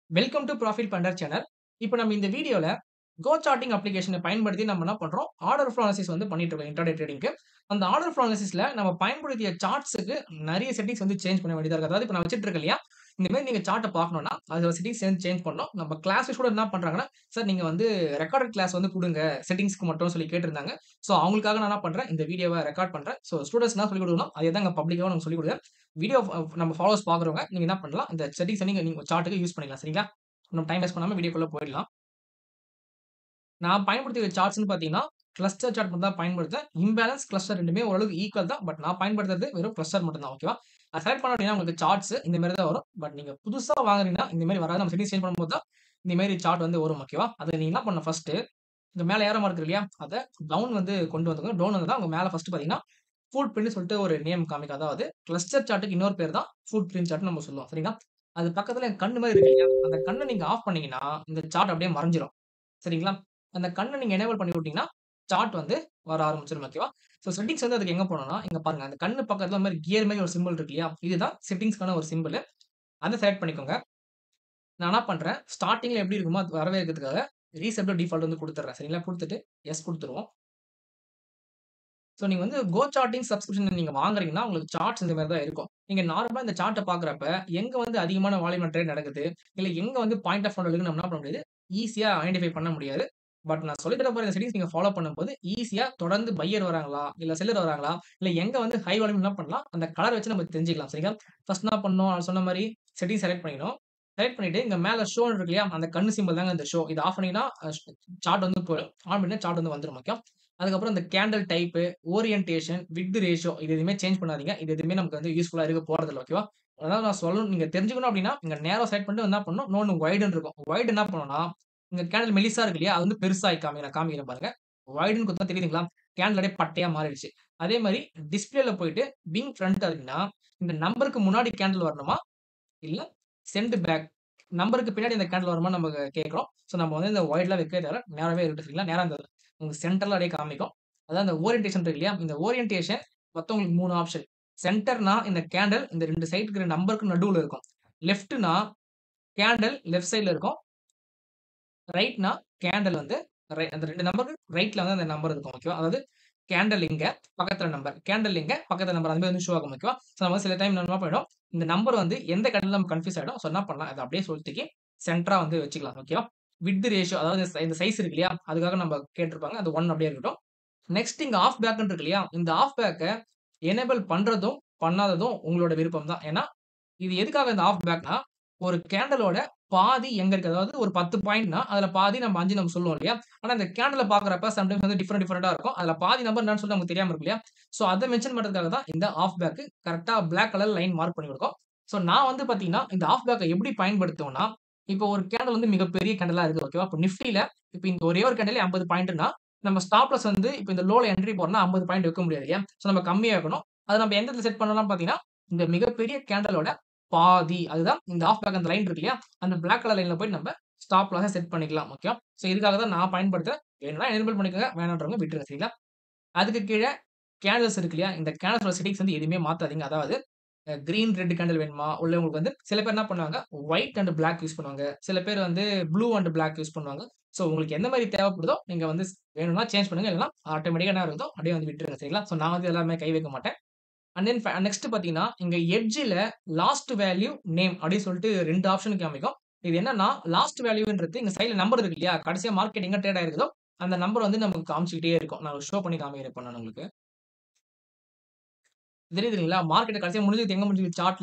Welcome to profit punter channel. இப்ப நம்ம இந்த வீடியோல கோ சார்ட்டிங் அப்ளிகேஷன பயன்படுத்தி நம்ம என்ன பண்றோம், ஆர்டர் ஃப்ளோ அனாலிசிஸ் வந்து பண்ணிட்டு இருக்கோம் இன்ட்ராடே ட்ரேடிங்க்கு. அந்த ஆர்டர் ஃப்ளோ அனாலிசிஸ்ல நம்ம பயன்படுத்திய சார்ட்ஸ்க்கு நெறைய செட்டிங்ஸ் வந்து சேஞ்ச் பண்ண வேண்டியதா இருக்கு. அதாவது இப்ப நான் வச்சுட்டு இருக்கேன் இல்லையா? இந்த மாரி நீங்க சார்ட்ட பார்க்கணும்னா, அதுல செட்டிங்ஸ் வந்து சேஞ்ச் பண்ணணும். நம்ம கிளாஸஸ் கூட என்ன பண்றாங்கன்னா, சார் நீங்க வந்து ரெக்கார்டட் கிளாஸ் வந்து குடுங்க. செட்டிங்ஸ்க்கு மட்டும் சொல்லி கேட்டிருந்தாங்க. ஸோ அவங்களுக்காக நான் என்ன பண்றேன், இந்த வீடியோவ ரெக்கார்ட் பண்றேன். ஸோ ஸ்டூடண்ட்ஸ் என்ன சொல்லிக் குடுக்கணும், அதே தான் இங்க பப்ளிக்காவும் நம்ம சொல்லிக் குடுக்குறேன். வீடியோ ஃப நம்ம ஃபாலோவர்ஸ் பார்க்குறவங்க, நீங்க என்ன பண்ணலாம், இந்த செட்டிங்ஸ நீங்க நீங்க சார்ட்க்கு யூஸ் பண்ணிக்கலாம். சரிங்களா? நம்ம டைம் வேஸ்ட் பண்ணாம வீடியோக்குள்ள போயிடலாம். நான் பயன்படுத்திய சார்ட்ஸ்ன்னு பார்த்தீங்கன்னா, கிளஸ்டர் சார்ட் மட்டும் தான் பயன்படுத்தேன். இம்பேலன்ஸ், கிளஸ்டர் 2மே ஓரளவுக்கு ஈக்குவல் தான். பட் நான் பயன்படுத்துறது வெறும் கிளஸ்டர் மட்டும் தான். ஓகேவா? அத செலக்ட் பண்ணோம் அப்படின்னா உங்களுக்கு சார்ட்ஸ் இந்த மாரி தான் வரும். பட் நீங்க புதுசா வாங்குறீங்கன்னா, இந்த மாரி வராது. நம்ம செட்டிங்ஸ் சேஞ்ச் பண்ணும்போது தான் இந்த மாரி சார்ட் வந்து வரும். ஓகேவா? அத நீங்க என்ன பண்ணணும் ஃபர்ஸ்ட்டு, இங்க மேல ஏரோ மார்க் இருக்கு இல்லையா? அத டவுன் வந்து கொண்டு வந்துக்கோங்க. டவுன் வந்தா உங்க மேல ஃபர்ஸ்ட் பார்த்தீங்கன்னா, ஃபுட் பிரிண்ட்னு சொல்லிட்டு ஒரு நேம் காமிக்கும். அதாவது கிளஸ்டர் சார்ட்க்கு இன்னொரு பேர் தான் ஃபுட் பிரிண்ட் சார்ட்ன்னு நம்ம சொல்லுவோம். சரிங்களா? அது பக்கத்துல கண்ணு மாரி இருக்கு இல்லையா? அந்த கண்ண நீங்க ஆஃப் பண்ணீங்கன்னா, இந்த சார்ட் அப்படியே மறைஞ்சிரும். சரிங்களா? அந்த கண்ண நீங்க எனேபிள் பண்ணி விட்டீங்கன்னா, சார்ட் வந்து வர ஆரம்பிச்சுரும். ஓகேவா? ஸோ செட்டிங்ஸ் வந்து அதுக்கு எங்க போணும்னா, இங்க பாருங்க. அந்த கண்ணு பக்கத்துல ஒரு மாரி கியர் மாரி ஒரு சிம்பல் இருக்கு இல்லையா? இதுதான் செட்டிங்ஸ்க்கான ஒரு சிம்பலு. அத செலக்ட் பண்ணிக்கோங்க. நான் என்ன பண்றேன், ஸ்டார்ட்டிங்ல எப்படி இருக்குமோ அது வரவே இருக்கிறதுக்காக ரீசெட் டிஃபால்ட் வந்து குடுத்துடுறேன். சரிங்களா? குடுத்துட்டு எஸ் குடுத்துருவோம். ஸோ நீங்க வந்து கோ சார்ட்டிங் சப்ஸ்கிரிப்ஷன் நீங்க வாங்குறீங்கன்னா, உங்களுக்கு சார்ட்ஸ் இந்த மாரி தான் இருக்கும். நீங்க நார்மலா இந்த சார்ட்ட பார்க்குறப்ப, எங்க வந்து அதிகமான வால்யூம்ல ட்ரேட் நடக்குது, இல்ல எங்க வந்து பாயிண்ட் ஆஃப் ஃபவுண்டர் இருக்குன்னு நம்ம என்ன பண்ண முடியாது, ஈஸியா ஐடென்டிஃபை பண்ண முடியாது. பட் நான் சொல்லி தர போற இந்த செட்டிங்ஸ் நீங்க ஃபாலோ பண்ணும்போது, ஈஸியா தொடர்ந்து பையர் வராங்களா, இல்ல செல்லர் வராங்களா, இல்ல எங்க வந்து ஹை வால்யூம் என்ன பண்ணலாம், அந்த கலர் வச்சு நம்ம தெரிஞ்சுக்கலாம். சரிங்களா? ஃபர்ஸ்ட் என்ன பண்ணணும், நான் சொன்ன மாரி செட்டிங்ஸ் செலக்ட் பண்ணிக்கணும். செலக்ட் பண்ணிட்டு இங்க மேல ஷோன்னு இருக்கு இல்லையா? அந்த கண்ணு சிம்பல் தாங்க இந்த ஷோ. இத ஆஃப் பண்ணீங்கன்னா, அ சார்ட் வந்து போயிடும். ஆன் பண்ணீங்கன்னா சார்ட் வந்து வந்துரும். ஓகே. அதுக்கப்புறம் இந்த candle type, orientation, width ratio இது எதுவுமே சேஞ்ச் பண்ணாதீங்க. இது எதுவுமே நமக்கு வந்து யூஸ்ஃபுல்லா இருக்க போறதில்ல. ஓகேவா? அதாவது நான் சொல்லணும் நீங்க தெரிஞ்சுக்கணும் அப்படின்னா, இங்க நேரா செலக்ட் பண்ணிட்டு என்ன பண்ணணும், இன்னொன்னு வைடுன்னு இருக்கும். வைடு என்ன பண்ணும்னா, இங்க கேண்டில் மெலிசா இருக்கு இல்லையா? அது வந்து பெருசாக்கி காமிக்கிறேன் நான் காமிக்கிறேன் பாருங்க. வைடுன்னு குடுத்தா தெரியுதுங்களா? கேண்டில் அப்படியே பட்டையா மாறிடுச்சு. அதே மாரி டிஸ்ப்ளேல போயிட்டு பிங் ஃப்ரண்ட் அப்படின்னா, இந்த நம்பருக்கு முன்னாடி கேண்டில் வரணுமா? இல்ல செண்ட் பேக் நம்பருக்கு பின்னாடி இந்த கேண்டில் வருமான்னு நம்ம கேட்கிறோம். ஸோ நம்ம வந்து இந்த வைட்லாம் வைக்கவே தேவையில்ல. நேராவே இருக்கட்டும். சரிங்களா? நேரா இந்த உங்களுக்கு சென்டர்ல அப்படியே காமிக்கும். அதான் இந்த ஓரியன்டேஷன் இருக்கு இல்லையா? இந்த ஓரியன்டேஷன் மொத்தம் உங்களுக்கு 3 ஆப்ஷன். சென்டர்னா இந்த கேண்டில் இந்த 2 சைடுக்கு இருக்கிற நம்பருக்கு நடுவுல இருக்கும். லெஃப்ட்னா கேண்டில் லெஃப்ட் சைட்ல இருக்கும். ரைட்னா கேண்டில் வந்து ரை அந்த 2 நம்பருக்கு ரைட்ல வந்து அந்த நம்பர் இருக்கும். ஓகேவா? அதாவது கேண்டில் இங்க, பக்கத்துல நம்பர். கேண்டில் இங்க, பக்கத்துல நம்பர். அந்த மாரி வந்து ஷோ ஆகும். ஓகேவா? ஸோ நம்ம சில டைம் என்ன பண்ணிடும், இந்த நம்பர் வந்து எந்த கேண்டில்ல நம்ம கன்ஃப்யூஸ் ஆயிடும். ஸோ என்ன பண்ணலாம், அத அப்படியே சொடுக்கி சென்டரா வந்து வச்சுக்கலாம். ஓகேவா? விட்த் ரேஷியோ அதாவது இந்த சைஸ் இருக்கு இல்லையா? அதுக்காக நம்ம கேட்டிருப்பாங்க. அது 1 அப்படியே இருக்கட்டும். நெக்ஸ்ட் இங்க ஆஃப் பேக்ன்னு இருக்கு இல்லையா? இந்த ஆஃப் பேக்க எனேபிள் பண்றதும், பண்ணாததும் உங்களோட விருப்பம் தான். ஏன்னா, இது எதுக்காக இந்த ஆஃப் பேக்னா, ஒரு கேண்டிலோட பாதி எங்க இருக்கு? அதாவது ஒரு 10 பாயிண்ட்னா, அதுல பாதி நம்ம 5 நம்ம சொல்லுவோம் இல்லையா? ஆனா இந்த கேண்டில பார்க்குறப்ப சம்டைம்ஸ் வந்து டிஃபரெண்ட் டிஃபரெண்ட்டா இருக்கும். அதுல பாதி நம்பர் என்னன்னு சொல்லி நமக்கு தெரியாம இருக்கும் இல்லையா? ஸோ அத மென்ஷன் பண்றதுக்காக தான் இந்த ஆஃப் பேக் கரெக்ட்டா பிளாக் கலர் லைன் மார்க் பண்ணி கொடுக்கும். ஸோ நான் வந்து பார்த்தீங்கன்னா, இந்த ஆஃப் பேக்க எப்படி பயன்படுத்துவேன்னா, இப்போ ஒரு கேண்டில் வந்து மிகப்பெரிய கேண்டிலா இருக்கு. ஓகேவா? இப்போ நிஃப்டில இப்ப இந்த ஒரே ஒரு கேண்டிலே 50 பாயிண்ட்னா, நம்ம ஸ்டாப் லாஸ் வந்து இப்ப இந்த லோல என்ட்ரி போடுறோம்னா 50 பாயிண்ட் வைக்க முடியாது இல்லையா? ஸோ நம்ம கம்மியா வைக்கணும். அத நம்ம எந்த இடத்துல செட் பண்ணலாம்னு பார்த்தீங்கன்னா, இந்த மிகப்பெரிய கேண்டிலோட பாதி அதுதான் இந்த ஆஃப் பேக் அந்த லைன் இருக்கு இல்லையா? அந்த பிளாக் கலர் லைன்ல போய் நம்ம ஸ்டாப் லாஸ செட் பண்ணிக்கலாம். ஓகேவா? ஸோ இதுக்காக தான் நான் பயன்படுத்துறேன். வேணும்னா எனேபிள் பண்ணிக்கோங்க. வேணான்றவங்க விட்டுருங்க. சரிங்களா? அதுக்கு கீழ கேண்டில்ஸ் இருக்கு இல்லையா? இந்த கேண்டில்ஸோட செட்டிங்ஸ் வந்து எதுவுமே மாத்தாதீங்க. அதாவது அ கிரீன், ரெட் கேண்டில் வேணுமா? இல்ல உங்களுக்கு வந்து சில பேர் என்ன பண்ணுவாங்க, ஒயிட் அண்ட் பிளாக் யூஸ் பண்ணுவாங்க. சில பேர் வந்து ப்ளூ அண்ட் பிளாக் யூஸ் பண்ணுவாங்க. ஸோ உங்களுக்கு எந்த மாரி தேவைப்படுதோ, நீங்க வந்து வேணும்னா சேஞ்ச் பண்ணுங்க. இல்லன்னா ஆட்டோமேட்டிக்கா என்ன இருக்குதோ அப்படியே வந்து விட்டுருங்க. சரிங்களா? ஸோ நான் வந்து எல்லாமே கை வைக்க மாட்டேன். அண்ட் தென் ஃப நெக்ஸ்ட் பார்த்தீங்கன்னா, இங்க எட்ஜ்ல லாஸ்ட் வேல்யூ நேம் அப்படின்னு சொல்லிட்டு 2 ஆப்ஷன் காமிக்கும். இது என்னன்னா, லாஸ்ட் வேல்யூன்றது இங்க சைட்ல நம்பர் இருக்கு இல்லையா? கடைசியா மார்க்கெட் எங்க ட்ரேட் ஆயிருக்குதோ, அந்த நம்பர் வந்து நமக்கு காமிச்சுக்கிட்டே இருக்கும். நான் ஷோ பண்ணி காமிக்கிறேன் இப்ப நான் உங்களுக்கு. தெரியுதுங்களா? மார்க்கெட் கடைசியா முடிஞ்சது எங்க முடிஞ்சது சார்ட்ல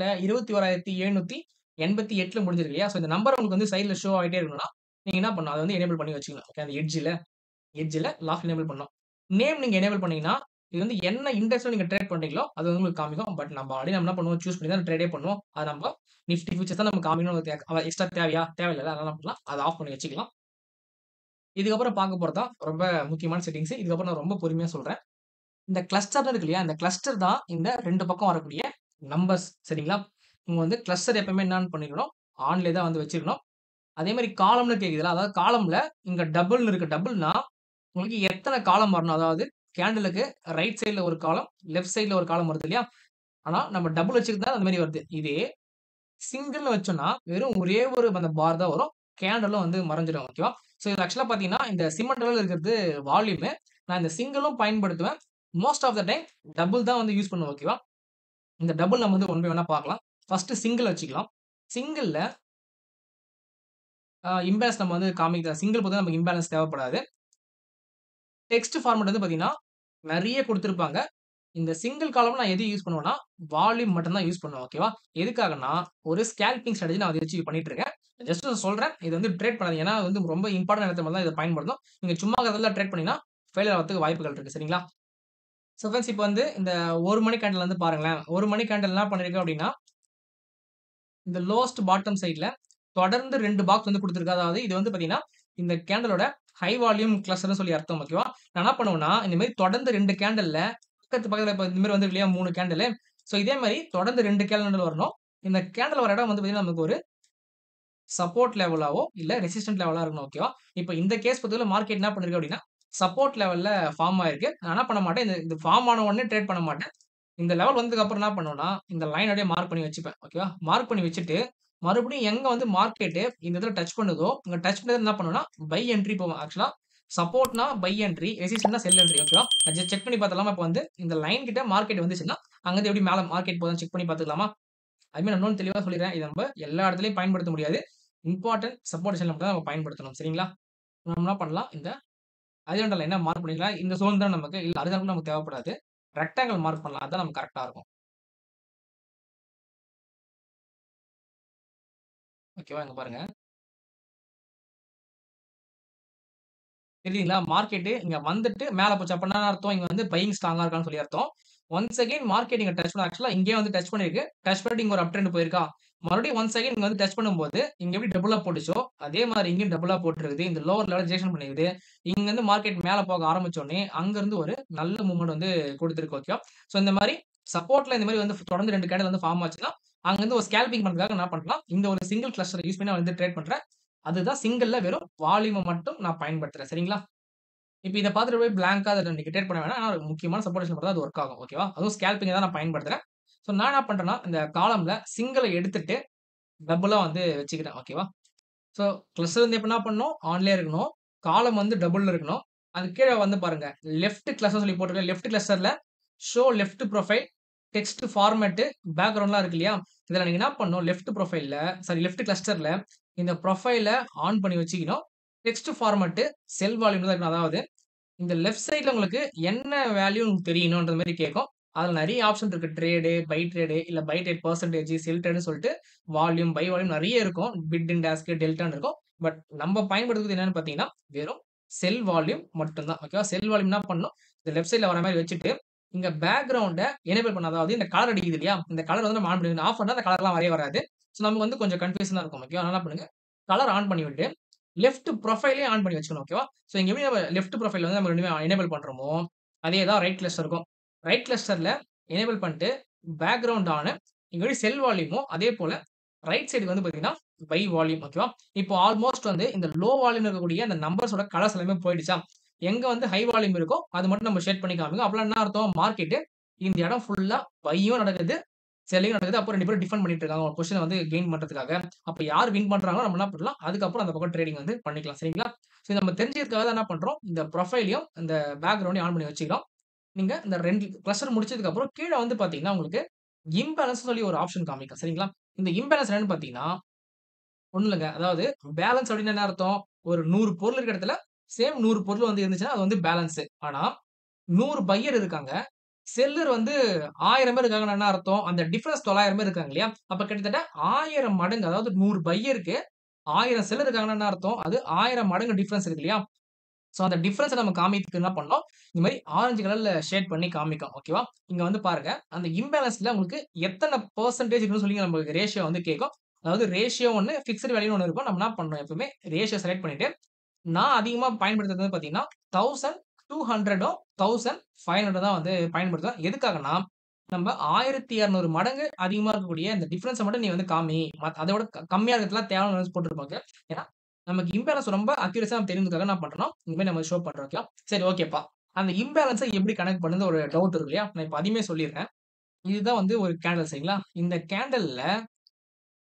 21,788ல முடிஞ்சிருக்கு இல்லையா? ஸோ இந்த நம்பர் உங்களுக்கு வந்து சைட்ல ஷோ ஆயிட்டே இருக்கணும்னா, நீங்க என்ன பண்ணணும், அத வந்து எனேபிள் பண்ணி வச்சுக்கணும். ஓகே. அந்த எட்ஜ்ல எட்ஜ்ல லாக் எனேபிள் பண்ணணும். நேம் நீங்க எனேபிள் பண்ணீங்கன்னா, இது வந்து என்ன இண்டெக்ஸ்ல நீங்க ட்ரேட் பண்றீங்களோ, அது வந்து உங்களுக்கு காமிக்கும். பட் நம்ம ஆல்ரெடி நம்ம என்ன பண்ணுவோம், சூஸ் பண்ணி தான் ட்ரேடே பண்ணுவோம். அது நம்ம நிஃப்டி ஃபியூச்சர்ஸ் தான் நமக்கு காமிக்கணும் தே எக்ஸ்ட்ரா தேவையா? தேவையில்லல்ல. அதனால என்ன பண்ணலாம், அத ஆஃப் பண்ணி வச்சுக்கலாம். இதுக்கப்புறம் பார்க்க போறது தான் ரொம்ப முக்கியமான செட்டிங்ஸ். இதுக்கப்புறம் நான் ரொம்ப பொறுமையா சொல்றேன். இந்த கிளஸ்டர்ன்னு இருக்கு இல்லையா? இந்த கிளஸ்டர் தான் இந்த 2 பக்கம் வரக்கூடிய நம்பர்ஸ். சரிங்களா? நீங்க வந்து கிளஸ்டர் எப்பவுமே என்னன்னு பண்ணிக்கணும், ஆன்லயே தான் வந்து வச்சுக்கணும். அதே மாரி காலம்ன்னு கேட்குதுல்ல, அதாவது காலம்ல இங்க டபுள்ன்னு இருக்கு. டபுள்னா உங்களுக்கு எத்தன காலம் வரணும்? அதாவது கேண்டிலுக்கு ரைட் சைட்ல ஒரு காலம், லெஃப்ட் சைட்ல ஒரு காலம் வருது இல்லையா? ஆனா நம்ம டபுள் வச்சுக்கிட்டு தான் அந்த மாரி வருது. இதே சிங்கிள்னு வச்சோம்னா, வெறும் ஒரே ஒரு அந்த பார் தான் வரும். கேண்டலும் வந்து மறைஞ்சிடும். ஓகேவா? ஸோ இது ஆக்சுவலா பார்த்தீங்கன்னா, இந்த சிமெண்ட் லெவல்ல இருக்கிறது வால்யூமு. நான் இந்த சிங்கிளும் பயன்படுத்துவேன். Most of the time double தான் வந்து யூஸ் பண்ணுவேன். ஓகேவா? இந்த டபுள் நம்ம வந்து ஒன் பை ஒன்னா பார்க்கலாம். ஃபர்ஸ்ட்டு சிங்கிள் வச்சுக்கலாம். சிங்கிள்ல அ இம்பேலன்ஸ் நம்ம வந்து காமிக்க சிங்கிள் பொறுத்தவரை நமக்கு இம்பேலன்ஸ் தேவைப்படாது. டெக்ஸ்ட் ஃபார்மேட் வந்து பார்த்தீங்கன்னா, நெறைய குடுத்திருப்பாங்க. இந்த சிங்கிள் காலம் நான் எது யூஸ் பண்ணுவேன்னா, வால்யூம் மட்டும் தான் யூஸ் பண்ணுவேன். ஓகேவா? எதுக்காகன்னா, ஒரு ஸ்கேல்பிங் ஸ்ட்ராட்டஜி நான் அத வச்சு பண்ணிட்டு இருக்கேன். ஜஸ்ட் சொல்றேன். இது வந்து ட்ரேட் பண்ணாதீங்க. ஏன்னா, வந்து ரொம்ப இம்பார்டன்ட் இடத்துல மட்டும் தான் இத பயன்படுத்தணும். நீங்க சும்மா இருக்கிறதுல ட்ரேட் பண்ணீங்கன்னா, ஃபெயிலியர் ஆவறதுக்கு வாய்ப்புகள் இருக்கு. சரிங்களா? ஸோ ஃபிரெண்ட்ஸ் இப்ப வந்து இந்த 1 மணி கேண்டில் வந்து பாருங்களேன். 1 மணி கேண்டில் என்ன பண்ணிருக்கு அப்டின்னா இந்த லோவஸ்ட் பாட்டம் சைட்ல தொடர்ந்து 2 பாக்ஸ் வந்து குடுத்திருக்கு. அதாவது இது வந்து பார்த்தீங்கன்னா, இந்த கேண்டிலோட ஹை வால்யூம் கிளஸ்டர்ன்னு சொல்லி அர்த்தம். ஓகேவா? நான் என்ன பண்ணுவேன்னா, இந்த மாரி தொடர்ந்து 2 கேண்டில்ல பக்கத்து பக்கத்துல இப்ப இந்த மாரி வந்திருக்கு இல்லையா? 3 கேண்டிலு. ஸோ இதே மாரி தொடர்ந்து 2 கேண்டில் வரணும். இந்த கேண்டில் வர இடம் வந்து பார்த்தீங்கன்னா, நமக்கு ஒரு சப்போர்ட் லெவலாவோ, இல்ல ரெசிஸ்டன்ட் லெவலா இருக்கணும். ஓகேவா? இப்ப இந்த கேஸ் பொறுத்தவரையில மார்க்கெட் என்ன பண்ணிருக்கு அப்டின்னா, சப்போர்ட் லெவல்ல ஃபார்ம் ஆயிருக்கு. நான் என்ன பண்ண மாட்டேன், இந்த இது ஃபார்ம் ஆன உடனே ட்ரேட் பண்ண மாட்டேன். இந்த லெவல் வந்ததுக்கு அப்புறம் என்ன பண்ணுவேன்னா, இந்த லைன் அப்படியே மார்க் பண்ணி வச்சுப்பேன். ஓகேவா? மார்க் பண்ணி வச்சுட்டு, மறுபடியும் எங்க வந்து மார்க்கெட் இந்த இடத்துல டச் பண்ணுதோ, இங்க டச் பண்ணது என்ன பண்ணுவேன்னா, பை என்ட்ரி போவேன். ஆக்சுவலா சப்போர்ட்னா பை என்ட்ரி, ரெசிஸ்டன்ட்னா செல் என்ட்ரி. ஓகேவா? ஜஸ்ட் செக் பண்ணி பார்த்துடலாமா? இப்ப வந்து இந்த லைன் கிட்ட மார்க்கெட் வந்துச்சுன்னா, அங்கருந்து எப்படி மேல மார்க்கெட் போகுதுன்னு செக் பண்ணி பார்த்துக்கலாமா? ஐ மீன் இன்னொன்னு தெளிவா சொல்லிர்றேன். இத நம்ம எல்லா இடத்துலயும் பயன்படுத்த முடியாது. இம்பார்டன்ட் சப்போர்ட் செல்ல மட்டும் தான் நம்ம பயன்படுத்தணும். சரிங்களா? நம்ம என்ன பண்ணலாம், இந்த ஹரிசாண்டல் லைன மார்க் பண்ணிக்கலாம். இந்த ஜோன் தான் நமக்கு. இல்ல ஹரிசாண்டல் நமக்கு தேவைப்படாது. ரெக்டாங்கில் மார்க் பண்ணலாம். அதான் நமக்கு கரெக்ட்டா இருக்கும். ஓகேவா? இங்க பாருங்க. தெரியுதுங்களா? மார்க்கெட் இங்க வந்துட்டு மேல போச்சு. அப்ப என்ன அர்த்தம்? இங்க வந்து பையிங் ஸ்ட்ராங்கா இருக்கான்னு சொல்லி அர்த்தம். ஒன்ஸ் அகைன் மார்க்கெட் இங்க டச் பண்ண ஆக்சுவலா இங்கேயே வந்து டச் பண்ணிருக்கு. டச் பண்ணிட்டு இங்க ஒரு அப் ட்ரெண்ட் போயிருக்கா? மறுபடியும் ஒன்ஸ் அகைன் இங்க வந்து டச் பண்ணும்போது, இங்க எப்படி டபுளா போட்டுச்சோ, அதே மாரி இங்கேயும் டபுளா போட்டிருக்குது. இந்த லோவர் லெவல் ரிஜெக்ஷன் பண்ணிருக்குது. இங்க இருந்து மார்க்கெட் மேல போக ஆரம்பிச்ச உடனே, அங்கருந்து ஒரு நல்ல மூவ்மெண்ட் வந்து குடுத்திருக்கு. ஓகேவா? ஸோ இந்த மாரி சப்போர்ட்ல இந்த மாரி வந்து தொடர்ந்து 2 கேண்டில் வந்து ஃபார்ம் ஆச்சுன்னா, அங்கருந்து ஒரு ஸ்கேல்பிங் பண்றதுக்காக என்ன பண்ணலாம், இந்த ஒரு சிங்கிள் கிளஸ்டர் யூஸ் பண்ணி நான் வந்து ட்ரேட் பண்றேன். அதுதான் சிங்கிள்ல வெறும் வால்யூம மட்டும் நான் பயன்படுத்துறேன். சரிங்களா? இப்ப இத பார்த்துட்டு போய் பிளாங்க்கா அத நீங்க ட்ரேட் பண்ண வேணாம். ஆனா முக்கியமான சப்போர்ட் மட்டும் தான் அது வொர்க் ஆகும். ஓகேவா? அதுவும் ஸ்கேல்பிங்க தான் நான் பயன்படுத்துறேன். ஸோ நான் என்ன பண்றேன்னா, இந்த காலம்ல சிங்கிள எடுத்துட்டு டபுளா வந்து வச்சுக்கிறேன். ஓகேவா? ஸோ கிளஸ்டர் வந்து எப்ப என்ன பண்ணணும், ஆன்லயே இருக்கணும். காலம் வந்து டபுள்ல இருக்கணும். அதுக்கு கீழ வந்து பாருங்க, லெஃப்ட் கிளஸ்டர் சொல்லி போட்டிருக்கு. லெஃப்ட் கிளஸ்டர்ல show left profile, text format, பேக்கிரவுண்ட்லாம் இருக்கு இல்லையா? இதுல நீங்க என்ன பண்ணணும், லெஃப்ட் புரொஃபைல்ல சாரி லெஃப்ட் கிளஸ்டர்ல இந்த புரொஃபைல ஆன் பண்ணி வச்சுக்கணும். டெக்ஸ்ட் ஃபார்மேட் செல் வால்யூம்ல தான் இருக்கணும். அதாவது இந்த லெஃப்ட் சைட்ல உங்களுக்கு என்ன வேல்யூ உங்களுக்கு தெரியணும்ன்ற மாரி கேட்கும். அதுல நெறைய ஆப்ஷன் இருக்கு. ட்ரேடு, பை ட்ரேடு, இல்ல பை ட்ரேட் பெர்சன்டேஜ், செல் ட்ரேட்ன்னு சொல்லிட்டு வால்யூம், பை வால்யூம் நெறைய இருக்கும். பிட் அண்ட் ஆஸ்க், டெல்டான்னு இருக்கும். பட் நம்ம பயன்படுத்துறது என்னன்னு பார்த்தீங்கன்னா, வெறும் செல் வால்யூம் மட்டும் தான். ஓகேவா? செல் வால்யூம் என்ன பண்ணணும், இந்த லெஃப்ட் சைட்ல வர மாரி வச்சுட்டு, இங்க பேக்கிரவுண்ட எனேபிள் பண்ணணும். அதாவது இந்த கலர் அடிக்குது இல்லையா? இந்த கலர் வந்து நம்ம ஆன் பண்ணி ஆஃப் பண்ணா அந்த கலர்லாம் வரவே வராது. ஸோ நமக்கு வந்து கொஞ்சம் கன்ஃப்யூஷனா இருக்கும். ஓகேவா? அதனால என்ன பண்ணுங்க, கலர் ஆன் பண்ணி விட்டு, லெஃப்ட் புரொஃபைலயும் ஆன் பண்ணி வச்சுக்கணும். ஓகேவா? ஸோ இங்க எப்படி நம்ம லெஃப்ட் புரொஃபைல் வந்து நம்ம 2மே எனேபிள் பண்றோமோ, அதே தான் ரைட் கிளஸ்டருக்கும். ரைட் கிளஸ்டர்ல எனேபிள் பண்ணிட்டு, பேக்கிரவுண்ட் ஆனு, இங்க எப்படி செல் வால்யூமோ, அதே போல ரைட் சைடுக்கு வந்து பார்த்தீங்கன்னா, பை வால்யூம். ஓகேவா? இப்போ ஆல்மோஸ்ட் வந்து இந்த லோ வால்யூம்ல இருக்கக்கூடிய அந்த நம்பர்ஸோட கலர்ஸ் எல்லாமே போயிடுச்சா? எங்க வந்து ஹை வால்யூம் இருக்கோ, அது மட்டும் நம்ம ஷேட் பண்ணி காமிங்க. அப்பலாம் என்ன அர்த்தம், மார்க்கெட் இந்த இடம் ஃபுல்லா பையும் நடக்குது, செல்லிங்கும் நடக்குது. அப்போ 2 பேரும் டிஃபெண்ட் பண்ணிட்டு இருக்காங்க. ஒரு பொசிஷன வந்து கெயின் பண்றதுக்காக. அப்ப யார் வின் பண்றாங்களோ நம்ம என்ன பண்ணலாம், அதுக்கப்புறம் அந்த பக்கம் ட்ரேடிங் வந்து பண்ணிக்கலாம். சரிங்களா? ஸோ நம்ம தெரிஞ்சுக்கிறதுக்காக தான் என்ன பண்றோம், இந்த புரொஃபைலயும், இந்த பேக்கிரவுண்டையும் ஆன் பண்ணி வச்சுக்கிறோம். நீங்க இந்த 2 கிளஸ்டர் முடிச்சதுக்கு அப்புறம் கீழ வந்து பார்த்தீங்கன்னா, உங்களுக்கு இம்பேலன்ஸ்ன்னு சொல்லி ஒரு ஆப்ஷன் காமிக்கும். சரிங்களா? இந்த இம்பேலன்ஸ் என்னன்னு பார்த்தீங்கன்னா, ஒண்ணும் இல்லங்க. அதாவது பேலன்ஸ் அப்டின்னா என்ன அர்த்தம், ஒரு 100 பொருள் இருக்கிற இடத்துல, சேம் 100 பொருள் வந்து இருந்துச்சுன்னா, அது வந்து பேலன்ஸ். ஆனா 100 பையர் இருக்காங்க. செல்லர் வந்து 1000 பேர் இருக்காங்கன்னா என்ன அர்த்தம், அந்த டிஃபரன்ஸ் 900 பேர் இருக்காங்க இல்லையா? அப்ப கிட்டத்தட்ட 1000 மடங்கு அதாவது 100 பையருக்கு 1000 செல்லர் இருக்காங்கன்னா என்ன அர்த்தம், அது 1000 மடங்கு டிஃபரன்ஸ் இருக்கு இல்லையா? ஸோ அந்த டிஃபரன்ஸ நம்ம காமிக்கிறதுக்கு என்ன பண்ணணும், இந்த மாரி ஆரஞ்சு கலர்ல ஷேட் பண்ணி காமிக்கும். ஓகேவா? இங்க வந்து பாருங்க, அந்த இம்பேலன்ஸ்ல உங்களுக்கு எத்தன பெர்சன்டேஜ் இருக்குன்னு சொல்லி நமக்கு ரேஷியோ வந்து கேட்கும். அதாவது ரேஷியோ ஒண்ணு, பிக்ஸ்ட் வேல்யூன்னு ஒண்ணு இருக்கும். நம்ம என்ன பண்ணணும் எப்பவுமே, ரேஷியோ செலக்ட் பண்ணிட்டு, நான் அதிகமா பயன்படுத்துறது வந்து பார்த்தீங்கன்னா, 1200 1500 தான் வந்து பயன்படுத்துவேன். எதுக்காகன்னா, நம்ம 1200 மடங்கு அதிகமா இருக்கக்கூடிய இந்த டிஃபரன்ஸ மட்டும் நீ வந்து காமி. மத் அத விட க கம்மியா இருக்கிறதுலாம் தேவையில்லாம போட்டுருப்போம். ஓகே. ஏன்னா, நமக்கு இம்பேலன்ஸ் ரொம்ப அக்யூரஸியா தெரியுறதுக்காக என்ன பண்றோம்னா, இந்த மாரி நம்ம ஷோ பண்றோம். ஓகேவா? சரி ஓகேப்பா. அந்த இம்பேலன்ஸ எப்படி கனெக்ட் பண்ணுது ஒரு டவுட் இருக்கு இல்லையா? நான் இப்ப அதையுமே சொல்லிர்றேன். இதுதான் வந்து ஒரு கேண்டில் சரிங்களா? இந்த கேண்டில்ல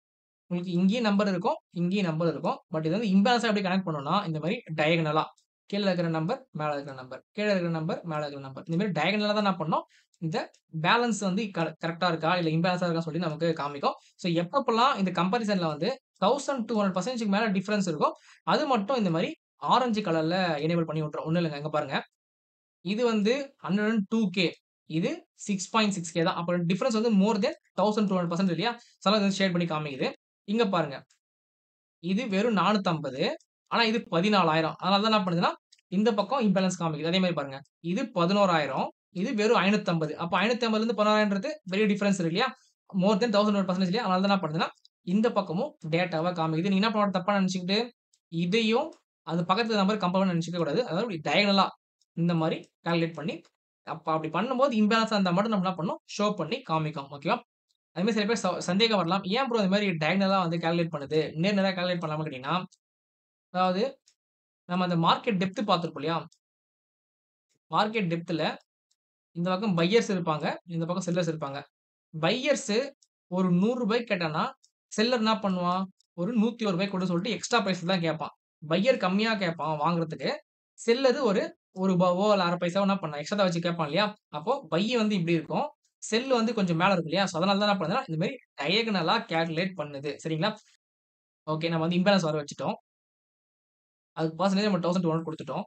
உங்களுக்கு இங்கேயும் நம்பர் இருக்கும், இங்கேயும் நம்பர் இருக்கும். பட் இது வந்து இம்பேலன்ஸா எப்படி கனெக்ட் பண்ணணும்னா, இந்த மாரி டயகனலா கீழ இருக்கிற நம்பர், மேல இருக்கிற நம்பர், கீழ இருக்கிற நம்பர், மேல இருக்கிற நம்பர். இந்த மாரி டயகனலா தான் என்ன பண்ணணும், இந்த பேலன்ஸ் வந்து க கரெக்ட்டா இருக்கா, இல்ல இம்பேலன்ஸா இருக்கான்னு சொல்லி நமக்கு காமிக்கும். ஸோ எப்பப்பலாம் இந்த கம்பேரிசன்ல வந்து 1200% மேல டிஃபரன்ஸ் இருக்கோ, அது மட்டும் இந்த மாரி ஆரஞ்சு கலர்ல எனேபிள் பண்ணி விட்டுரும். ஒண்ணும் இல்லங்க. இங்க பாருங்க. இது வந்து 102K இது 6.6K தான். அப்ப டிஃபரன்ஸ் வந்து மோர் தென் 1200% இல்லையா? ஸோ அதனால இது ஷேட் பண்ணி காமிக்குது. இங்க பாருங்க. இது வெறும் 450 ஆனா இது 14,000 அதனால தான் என்ன பண்ணுதுன்னா, இந்த பக்கம் இம்பேலன்ஸ் காமிக்குது. அதே மாரி பாருங்க. இது 11,000 இது வெறும் 550 அப்ப 550லேருந்து 16,000ன்றது பெரிய டிஃபரன்ஸ் இருக்கு இல்லையா? மோர் தென் 1100% இல்லையா? அதனால தான் என்ன பண்ணுதுன்னா, இந்த பக்கமும் டேட்டாவா காமிக்குது. நீங்க என்ன பண்ணக்கூடாது தப்பா நெனச்சுக்கிட்டு, இதையும் அது பக்கத்து நம்பர் கம்பேர் பண்ணி நெனச்சுக்க கூடாது. அதாவது டயகனலா இந்த மாரி கால்குலேட் பண்ணி, அப்ப அப்படி பண்ணும்போது இம்பேலன்ஸா இருந்தா மட்டும் நம்ம என்ன பண்ணணும், ஷோ பண்ணி காமிக்கும். ஓகேவா? அதே மாரி சில பேர் ச சந்தேகம் வரலாம். ஏன் ப்ரோ இந்த மாரி டயகனலா வந்து கால்குலேட் பண்ணுது? நேர் நேரா கால்குலேட் பண்ணலாமான்னு கேட்டீங்கன்னா, அதாவது நம்ம அந்த மார்க்கெட் டெப்த் பார்த்திருப்போம் இல்லையா? மார்க்கெட் டெப்த்ல இந்த பக்கம் பையர்ஸ் இருப்பாங்க. இந்த பக்கம் செல்லர்ஸ் இருப்பாங்க. பையர்ஸ் ஒரு ரூ. 100 கேட்டான்னா, செல்லர் என்ன பண்ணுவான்? ஒரு ரூ. 101 குடுன்னு சொல்லிட்டு எக்ஸ்ட்ரா பிரைஸ் தான் கேட்பான். பையர் கம்மியா கேட்பான் வாங்குறதுக்கு. செல்லர் ஒரு ரூ. 1 இல்ல 1/2 பைசாவோ என்ன பண்ணலாம், எக்ஸ்ட்ரா வச்சு கேட்பான் இல்லையா? அப்போ பை வந்து இப்படி இருக்கும். செல் வந்து கொஞ்சம் மேல இருக்கும் இல்லையா? ஸோ அதனால தான் என்ன பண்ணுதுன்னா, இந்த மாரி டயகனலா கால்குலேட் பண்ணுது. சரிங்களா? ஓகே. நம்ம வந்து இம்பேலன்ஸ் வர வச்சுட்டோம். அதுக்கு பெர்சன்டேஜ் நம்ம 1200 குடுத்துட்டோம்.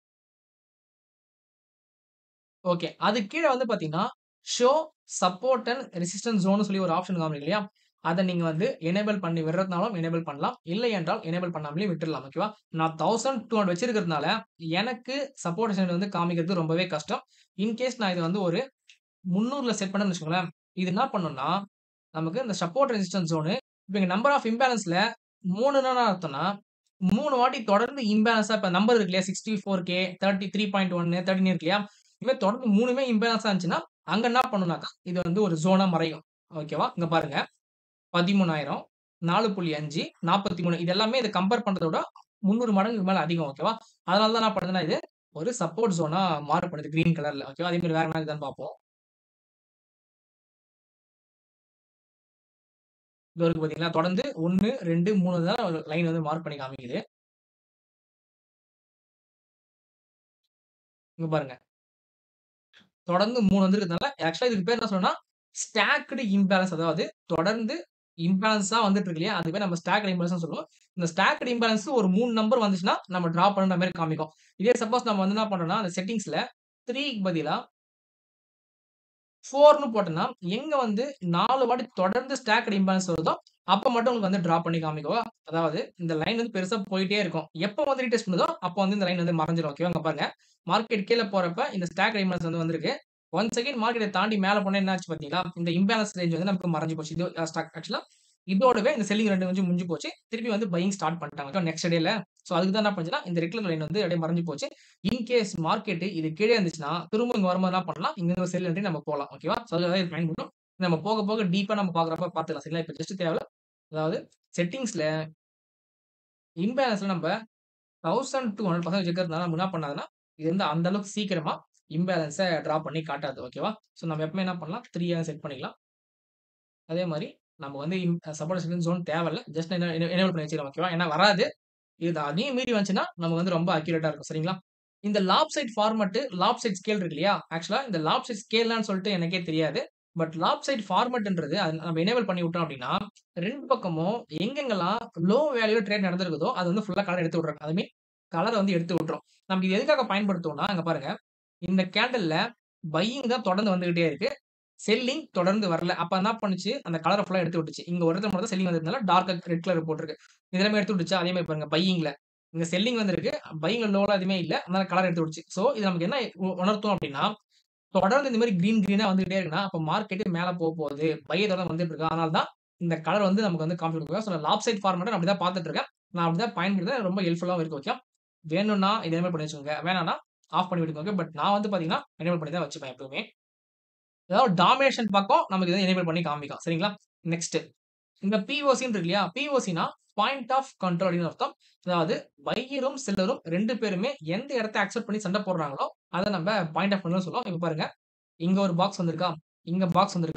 ஓகே. அதுக்கு கீழ வந்து பார்த்தீங்கன்னா, ஷோ சப்போர்ட் அண்ட் ரெசிஸ்டன்ஸ் ஜோன்னு சொல்லி ஒரு ஆப்ஷன் காமிக்கும் இல்லையா? அத நீங்க வந்து எனேபிள் பண்ணி விடுறதுனாலும் எனேபிள் பண்ணலாம். இல்லை என்றால் எனேபிள் பண்ணாமலே விட்டுறலாம். ஓகேவா? நான் 1200 வச்சிருக்கிறதுனால, எனக்கு சப்போர்ட் ரெசிஸ்டன்ஸ் வந்து காமிக்கிறது ரொம்பவே கஷ்டம். இன் கேஸ் நான் இத வந்து ஒரு 300ல செட் பண்ணேன்னு வச்சுக்கோங்களேன், இது என்ன பண்ணும்னா, நமக்கு இந்த சப்போர்ட் ரெசிஸ்டன்ஸ் ஜோனு இப்ப இங்க நம்பர் ஆஃப் இம்பேலன்ஸ்ல 3ன்னா என்ன அர்த்தம்னா, 3 வாட்டி தொடர்ந்து இம்பேலன்ஸா இப்ப நம்பர் இருக்கு இல்லையா? 64K, 33.1, 13 இருக்கு இல்லையா? இதுவே தொடர்ந்து 3மே இம்பேலன்ஸா இருந்துச்சுன்னா, அங்க என்ன பண்ணும்னாக்கா, இது வந்து ஒரு ஜோனா மறையும். ஓகேவா? இங்க பாருங்க. 13,000, 4.5, 43 இது எல்லாமே இத கம்பேர் பண்றத விட 300 மடங்குக்கு மேல அதிகம். ஓகேவா? அதனால தான் என்ன பண்ணுதுன்னா, இது ஒரு சப்போர்ட் ஜோனா மாறுபடுது கிரீன் கலர்ல. ஓகேவா? அதே மாரி வேற என்ன இருக்குதான்னு பார்ப்போம். இதோ இருக்கு பார்த்தீங்களா? தொடர்ந்து 1, 2, 3 தான் லைன் வந்து மார்க் பண்ணி காமிக்குது. இங்க பாருங்க. தொடர்ந்து 3 வந்திருக்கிறதுனால, ஆக்சுவலா இதுக்கு பேர் என்ன சொல்லணும்னா, ஸ்டாக்டு இம்பேலன்ஸ் அதாவது தொடர்ந்து இம்பேலன்ஸா வந்துட்டு இருக்கு இல்லையா? அதுக்கு பேர் நம்ம ஸ்டாக்டு இம்பேலன்ஸ்ன்னு சொல்லுவோம். இந்த ஸ்டாக்டு இம்பேலன்ஸ் ஒரு 3 நம்பர் வந்துச்சுன்னா, நம்ம டிரா பண்ணுன்ற மாரி காமிக்கும். இதே சப்போஸ் நம்ம வந்து என்ன பண்றோம்னா, அந்த செட்டிங்ஸ்ல 3க்கு பதிலா 4ன்னு போட்டோம்னா, எங்க வந்து 4 வாட்டி தொடர்ந்து ஸ்டாக்டு இம்பேலன்ஸ் வருதோ, அப்ப மட்டும் உங்களுக்கு வந்து டிரா பண்ணி காமிக்கும். அதாவது இந்த லைன் வந்து பெருசா போயிட்டே இருக்கும். எப்ப வந்து ரீடெஸ்ட் பண்ணுதோ, அப்ப வந்து இந்த லைன் வந்து மறைஞ்சிரும். ஓகேவா? இங்க பாருங்க. மார்க்கெட் கீழ போறப்ப இந்த ஸ்டாக்டு இம்பேலன்ஸ் வந்து வந்திருக்கு. ஒன்ஸ் அகைன் மார்க்கெட்ட தாண்டி மேல போனா என்ன ஆச்சு பார்த்தீங்களா? இந்த இம்பேலன்ஸ் ரேஞ்ச் வந்து நமக்கு மறைஞ்சு போச்சு. இது ஸ்டாக் ஆக்சுவலா இதோடவே இந்த செல்லிங் 2 கொஞ்சம் முடிஞ்சு போச்சு. திருப்பி வந்து பையிங் ஸ்டார்ட் பண்ணிட்டாங்க. நெக்ஸ்ட் டேல. ஸோ அதுக்கு தான் என்ன பண்ணுச்சுன்னா, இந்த ரெட் கலர் லைன் வந்து அப்படியே மறைஞ்சு போச்சு. இன் கேஸ் மார்க்கெட் இது கீழே இருந்துச்சுன்னா, திரும்ப இங்க வரும்போது என்ன பண்ணலாம், இங்க இருந்து ஒரு செல் என்ட்ரி நம்ம போலாம். ஓகேவா? ஸோ அதுக்காக இது பயன்படும். நம்ம போக போக டீப்பா நம்ம பார்க்குறப்ப பார்த்துக்கலாம். சரிங்களா? இப்ப ஜஸ்ட் தேவை அதாவது செட்டிங்ஸ்ல இம்பேலன்ஸ்ல நம்ம 1200% வச்சிருக்கிறதுனால நம்ம என்ன பண்ணாதுன்னா, இது வந்து அந்த அளவுக்கு சீக்கிரமா இம்பேலன்ஸ டிரா பண்ணி காட்டாது. ஓகேவா? ஸோ நம்ம எப்பவுமே என்ன பண்ணலாம், 3யா செட் பண்ணிக்கலாம். அதே மாரி நம்ம வந்து இம் சப்போர்ட் ரெசிஸ்டன்ஸ் ஜோன் தேவையில்ல. ஜஸ்ட் என்ன என எனேபிள் பண்ணி வச்சுக்கலாம். ஓகேவா? ஏன்னா வராது. இது அதையும் மீறி வந்துச்சுன்னா, நமக்கு வந்து ரொம்ப அக்யூரேட்டா இருக்கும். சரிங்களா? இந்த லாப் சைட் ஃபார்மட், லாப் சைட் ஸ்கேல் இருக்கு இல்லையா? ஆக்சுவலா இந்த லாப் சைட் ஸ்கேல்னான்னு சொல்லிட்டு எனக்கே தெரியாது. பட் லாப் சைட் ஃபார்மட்ன்றது அது நம்ம எனேபிள் பண்ணி விட்டோம் அப்படின்னா, 2 பக்கமும் எங்கெங்கெல்லாம் லோ வேல்யூல ட்ரேட் நடந்திருக்குதோ, அது வந்து ஃபுல்லா கலர் எடுத்து விட்டுரும். ஐ மீன் கலர வந்து எடுத்து விட்டுரும். நமக்கு இது எதுக்காக பயன்படுத்துவோம்னா, இங்க பாருங்க. இந்த கேண்டில்ல பையிங் தான் தொடர்ந்து வந்துகிட்டே இருக்கு. செல்லிங் தொடர்ந்து வரல. அப்ப என்ன பண்ணுச்சு, அந்த கலர ஃபுல்லா எடுத்து விட்டுச்சு. இங்க ஒரு இடத்துல மட்டும் தான் செல்லிங் வந்ததுனால டார்க்கா ரெட் கலர் போட்டிருக்கு. இது எல்லாமே எடுத்து விட்டுச்சா? அதே மாரி பாருங்க பையிங்ல. இங்க செல்லிங் வந்திருக்கு. பையிங்ல லோலாம் எதுவுமே இல்ல. அதனால கலர் எடுத்து விட்டுச்சு. ஸோ இது நமக்கு என்ன உ உணர்த்தும் அப்படின்னா, தொடர்ந்து இந்த மாரி கிரீன் கிரீனா வந்துகிட்டே இருக்குன்னா, அப்ப மார்க்கெட் மேல போப்போகுது. பையர் தொடர்ந்து வந்துட்டு இருக்கு. அதனால தான் இந்த கலர் வந்து நமக்கு வந்து காமிச்சு குடுக்கும். ஸோ லாப் சைட் ஃபார்மட்ட நான் அப்படி தான் பார்த்துட்டு இருக்கேன். நான் அப்படி தான் பயன்படுத்துறேன். ரொம்ப ஹெல்ப்ஃபுல்லாவும் இருக்கு. ஓகே. வேணும்னா இத எனேபிள் பண்ணி வச்சுக்கோங்க. வேணாம்னா ஆஃப் பண்ணி விட்டுக்கோங்க. பட் நான் வந்து பார்த்தீங்கன்னா, எனேபிள் பண்ணி தான் வச்சுப்பேன் எப்பவுமே. அதாவது டாமினேஷன் பக்கம் நமக்கு இத எனேபிள் பண்ணி காமிக்கும். சரிங்களா? நெக்ஸ்ட் இந்த பிஓசின்னு இருக்கு இல்லையா? பிஓசின்னா பாயிண்ட் ஆஃப் கண்ட்ரோல் அப்படின்னு அர்த்தம். அதாவது பையரும், செல்லரும் 2 பேருமே எந்த இடத்த அக்செப்ட் பண்ணி சண்டை போடுறாங்களோ, அத நம்ம பாயிண்ட் ஆஃப் கண்ட்ரோல்னு சொல்லுவோம். இப்ப பாருங்க. இங்க ஒரு பாக்ஸ் வந்திருக்கா? இங்க பாக்ஸ் வந்திருக்கா?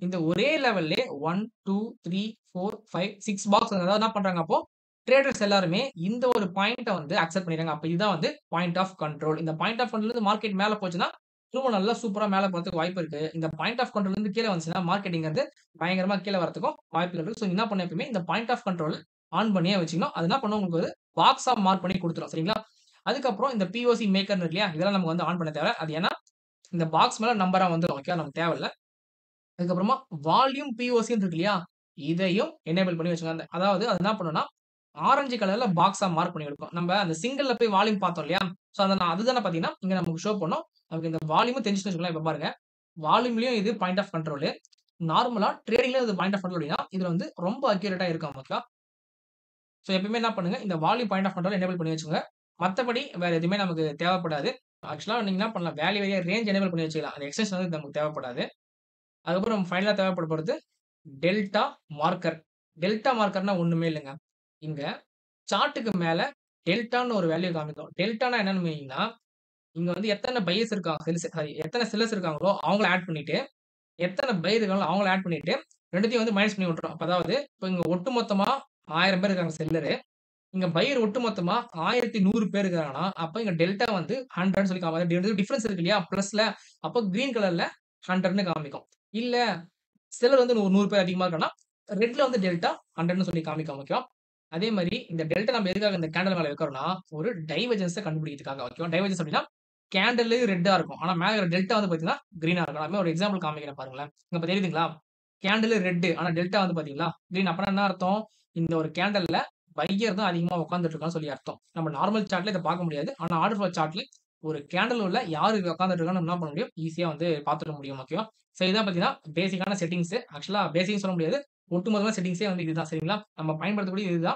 இந்த ஒரே லெவல்லே 1, 2, 3, 4, 5, 6 பாக்ஸ் அதாவது என்ன பண்றாங்க அப்போ ட்ரேடர்ஸ் எல்லாருமே இந்த ஒரு பாயிண்ட்ட வந்து அக்செப்ட் பண்ணிடுறாங்க. அப்ப இதுதான் வந்து பாயிண்ட் ஆஃப் கண்ட்ரோல். இந்த பாயிண்ட் ஆஃப் கண்ட்ரோல்ல மார்க்கெட் மேல போச்சுன்னா, திரும்ப நல்லா சூப்பரா மேல போறதுக்கு வாய்ப்பு இருக்கு. இந்த பாயிண்ட் ஆஃப் கண்ட்ரோல்ல இருந்து கீழ வந்துச்சுன்னா, மார்க்கெட்டிங்கிறது பயங்கரமா கீழ வரதுக்கும் வாய்ப்புகள் இருக்கு. ஸோ என்ன பண்ணணும் எப்பவுமே இந்த பாயிண்ட் ஆஃப் கண்ட்ரோல் ஆன் பண்ணியே வச்சுக்கணும். அது என்ன பண்ணும் உங்களுக்கு ஒரு பாக்ஸா மார்க் பண்ணி குடுத்துரும். சரிங்களா? அதுக்கப்புறம் இந்த பிஓசி மேக்கர்ன்னு இருக்கு இல்லையா? இதெல்லாம் நமக்கு வந்து ஆன் பண்ண தேவை. அது ஏன்னா, இந்த பாக்ஸ் மேல நம்பரா வந்துரும். ஓகேவா? நமக்கு தேவையில்ல. அதுக்கப்புறமா வால்யூம் பிஓசின்னு இருக்கு இல்லையா? இதையும் எனேபிள் பண்ணி வச்சுக்கோங்க. அந்த அதாவது அது என்ன பண்ணும்னா, ஆரஞ்சு கலர்ல பாக்ஸா மார்க் பண்ணி இருக்கும். நம்ம அந்த சிங்கிள்ல போய் வால்யூம் பார்த்தோம் இல்லையா? ஸோ அத நான் அதுதானே பார்த்தீங்கன்னா, இங்க நமக்கு ஷோ பண்ணும். நமக்கு இந்த வால்யூமும் தெரிஞ்சுச்சுன்னு வச்சுக்கோங்களேன். இப்ப பாருங்க. வால்யூம்லயும் இது பாயிண்ட் ஆஃப் கண்ட்ரோலு. நார்மலா ட்ரேடிங்ல இது பாயிண்ட் ஆஃப் கண்ட்ரோல் அப்படின்னா, இதுல வந்து ரொம்ப அக்யூரேட்டா இருக்கும். ஓகேவா? ஸோ எப்பவுமே என்ன பண்ணுங்க, இந்த volume point of control enable பண்ணி வச்சுக்கோங்க. மத்தபடி வேற எதுவுமே நமக்கு தேவைப்படாது. ஆக்சுவலா நீங்க என்ன பண்ணலாம், வேல்யூ வேரியா ரேஞ்ச் எனேபிள் பண்ணி வச்சுக்கலாம். அந்த எக்ஸ்டென்ஷன் வந்து நமக்கு தேவைப்படாது. அதுக்கப்புறம் ஃபைனலா தேவைப்பட போறது டெல்டா மார்க்கர். டெல்டா மார்க்கர்னா ஒண்ணுமே இல்லங்க. இங்க சார்ட்க்கு மேல டெல்டான்னு ஒரு வேல்யூ காமிக்கும். டெல்டான்னா என்னன்னு மீனிங்னா, இங்க வந்து எத்தன பையர்ஸ் இருக்காங்க செல்ஸ் சாரி எத்தன செல்லர்ஸ் இருக்காங்களோ அவங்கள ஆட் பண்ணிட்டு, எத்தன பையர் இருக்காங்களோ அவங்கள ஆட் பண்ணிட்டு, 2த்தையும் வந்து மைனஸ் பண்ணி விட்டுரும். அப்ப அதாவது இப்ப இங்க ஒட்டுமொத்தமா 1000 பேர் இருக்காங்க செல்லரு. இங்க பையர் ஒட்டுமொத்தமா 1100 பேர் இருக்காங்கன்னா, அப்ப இங்க டெல்டா வந்து 100ன்னு சொல்லி காமிக்கும். டிஃபரன்ஸ் இருக்கு இல்லையா? பிளஸ்ல அப்ப கிரீன் கலர்ல 100ன்னு காமிக்கும். இல்ல செல்லர் வந்து ஒரு 100 பேர் அதிகமா இருக்காங்கன்னா, ரெட்ல வந்து டெல்டா 100ன்னு சொல்லி காமிக்கும். ஓகேவா? அதே மாரி இந்த டெல்டா நம்ம எதுக்காக இந்த கேண்டில் மேல வைக்கிறோம்னா, ஒரு டைவர்ஜன்ஸ கண்டுபிடிக்கிறதுக்காக. ஓகேவா? டைவர்ஜன்ஸ் அப்படின்னா, கேண்டில்லயும் ரெட்டா இருக்கும். ஆனா மேல இருக்கிற டெல்டா வந்து பார்த்தீங்கன்னா, கிரீனா இருக்கும். அது மாரி ஒரு எக்ஸாம்பிள் காமிக்கிறேன் பாருங்களேன். இங்க இப்ப தெரியுதுங்களா? கேண்டில் ரெட் ஆனா டெல்டா வந்து பார்த்தீங்களா? கிரீன் அப்பன்னா என்ன அர்த்தம்? இந்த ஒரு கேண்டில்ல பையர் தான் அதிகமா உட்கார்ந்துட்டு இருக்கான்னு சொல்லி அர்த்தம். நம்ம நார்மல் சார்ட்ல இத பார்க்க முடியாது. ஆனா ஆர்டர் ஃப்ளோ சார்ட்ல ஒரு கேண்டில் உள்ள யாரு உட்கார்ந்துட்டு இருக்கான்னு நம்ம என்ன பண்ண முடியும்? ஈஸியா வந்து பார்த்துட முடியும். ஓகேவா? ஸோ இதான் பார்த்தீங்கன்னா, பேசிக்கான செட்டிங்ஸ். ஆக்சுவலா பேசிக்ன்னு சொல்ல முடியாது. ஒட்டுமொத்தமா செட்டிங்ஸே வந்து இதுதான். சரிங்களா? நம்ம பயன்படுத்தக்கூடிய இதுதான்.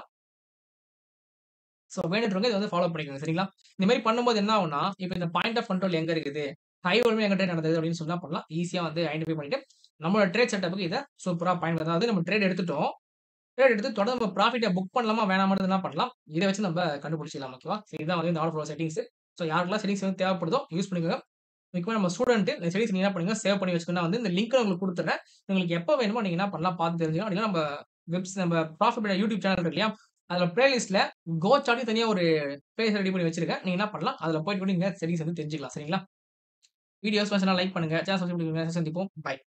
ஸோ வேணுன்றவங்க இத வந்து ஃபாலோ பண்ணிக்கோங்க. சரிங்களா? இந்த மாரி பண்ணும்போது என்ன ஆகும்னா, இப்ப இந்த பாயிண்ட் ஆஃப் கண்ட்ரோல் எங்க இருக்குது? ஹை வால்யூம் எங்க ட்ரேட் நடந்தது அப்படின்னு சொல்லி என்ன பண்ணலாம், ஈஸியா வந்து ஐடென்டிஃபை பண்ணிட்டு, நம்மளோட ட்ரேட் செட்டப்க்கு இத சூப்பரா பயன்படுத்த அதாவது நம்ம ட்ரேட் எடுத்துட்டோம். ட்ரேட் எடுத்து தொடர்ந்து நம்ம ப்ராஃபிட்ட புக் பண்ணலாமா வேணாமான்றது என்ன பண்ணலாம், இத வச்சு நம்ம கண்டுபிடிச்சிடலாம். ஓகேவா? ஸோ இதுதான் வந்து இந்த ஆர்டர் ஃப்ளோ செட்டிங்ஸ். ஸோ யாருக்கெல்லாம் செட்டிங்ஸ் வந்து தேவைப்படுதோ யூஸ் பண்ணிக்கோங்க. முக்கியமா நம்ம ஸ்டூடெண்ட் இந்த செட்டிங்ஸ் நீங்க என்ன பண்ணுங்க, சேவ் பண்ணி வச்சுக்கணும். வந்து இந்த லிங்க் உங்களுக்கு குடுத்துடுறேன். உங்களுக்கு எப்ப வேணுமோ நீங்க என்ன பண்ணலாம் பார்த்து தெரிஞ்சுக்கலாம். அப்படின்னா நம்ம வெப்ஸ் நம்ம ப்ராஃபிட் யூடியூப் சேனல் இருக்கு இல்லையா? அதுல பிளேலிஸ்ட்ல கோ சார்ட்ன்னு தனியா ஒரு பிளேலிஸ்ட் ரெடி பண்ணி வச்சிருக்கேன். நீங்க என்ன பண்ணலாம், அதுல போயிட்டு கூட நீங்க செட்டிங்ஸ் வந்து தெரிஞ்சுக்கலாம். சரிங்களா? வீடியோஸ் பிடிச்சிருந்தா லைக் பண்ணுங்க. சேனல் சப்ஸ்கிரைப் பண்ணிக்கோங்க. சந்திப்போம். பை.